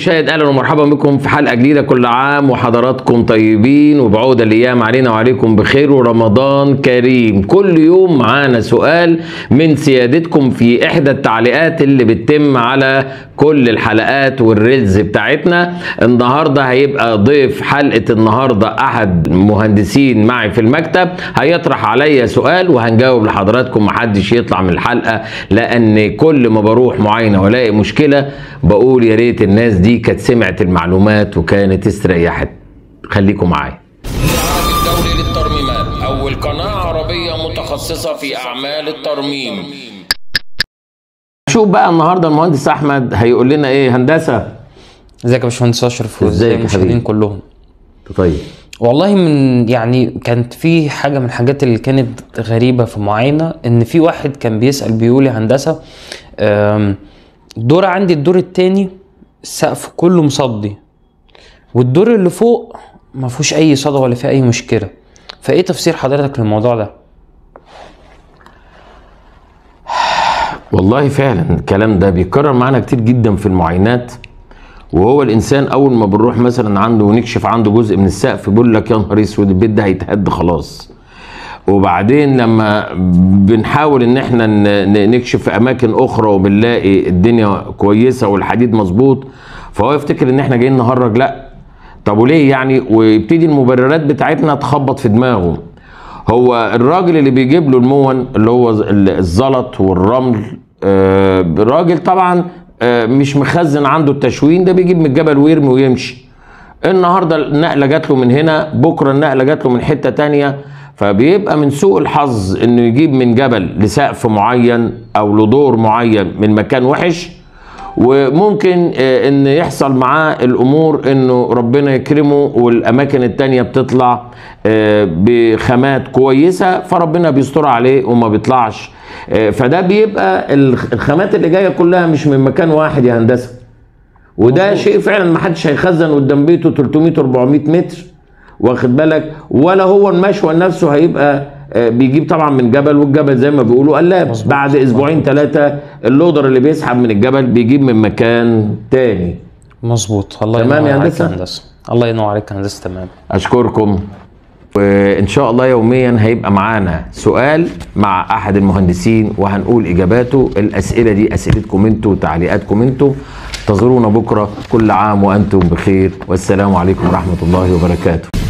المشاهد اهلا ومرحبا بكم في حلقه جديده كل عام وحضراتكم طيبين وبعود الايام علينا وعليكم بخير ورمضان كريم كل يوم معانا سؤال من سيادتكم في احدى التعليقات اللي بتتم على كل الحلقات والريلز بتاعتنا النهارده هيبقى ضيف حلقه النهارده احد مهندسين معي في المكتب هيطرح عليا سؤال وهنجاوب لحضراتكم محدش يطلع من الحلقه لان كل ما بروح معاينه والاقي مشكله بقول يا ريت الناس دي كانت سمعت المعلومات وكانت استريحت خليكم معايا العربي الدولي للترميمات أول قناة عربية متخصصة في أعمال الترميم شوف بقى النهارده المهندس احمد هيقول لنا ايه هندسه ازيك يا باشمهندس اشرف ازيك وازاي يا المشاهدين حبيبي؟ كلهم طيب والله من يعني كانت في حاجه من الحاجات اللي كانت غريبه في معاينه ان في واحد كان بيسال بيقول يا هندسه آم، الدور عندي الدور التاني السقف كله مصدي والدور اللي فوق ما فيهوش اي صدى ولا فيه اي مشكله فايه تفسير حضرتك للموضوع ده والله فعلا الكلام ده بيتكرر معانا كتير جدا في المعاينات وهو الانسان اول ما بنروح مثلا عنده ونكشف عنده جزء من السقف بيقول لك يا نهار اسود البيت ده هيتهد خلاص وبعدين لما بنحاول ان احنا ن- ن- نكشف في اماكن اخرى وبنلاقي الدنيا كويسه والحديد مظبوط فهو يفتكر ان احنا جايين نهرج لا طب وليه يعني ويبتدي المبررات بتاعتنا تخبط في دماغه هو الراجل اللي بيجيب له المون اللي هو ال- الزلط والرمل آه، الراجل طبعا آه، مش مخزن عنده التشوين ده بيجيب من الجبل ويرمي ويمشي النهارده النقله جات له من هنا بكره النقله جات له من حته تانية فبيبقى من سوء الحظ انه يجيب من جبل لسقف معين او لدور معين من مكان وحش وممكن آه، ان يحصل معاه الامور انه ربنا يكرمه والاماكن التانية بتطلع آه، بخامات كويسة فربنا بيستر عليه وما بيطلعش آه، فده بيبقى الخ- الخامات اللي جاية كلها مش من مكان واحد يا هندسة وده شيء فعلا ما حدش هيخزن قدام بيته 300 400 متر واخد بالك ولا هو المشوى نفسه هيبقى آه، بيجيب طبعا من جبل والجبل زي ما بيقولوا قلاب بعد اسبوعين ثلاثه اللودر اللي بيسحب من الجبل بيجيب من مكان تاني مظبوط الله تمام ينور يا عليك هندسة؟ يا هندسه الله ينور عليك يا هندسه تمام اشكركم وان شاء الله يوميا هيبقى معانا سؤال مع احد المهندسين وهنقول اجاباته الاسئله دي اسئلتكم انتوا وتعليقاتكم انتوا انتظرونا بكره كل عام وانتم بخير والسلام عليكم ورحمه الله وبركاته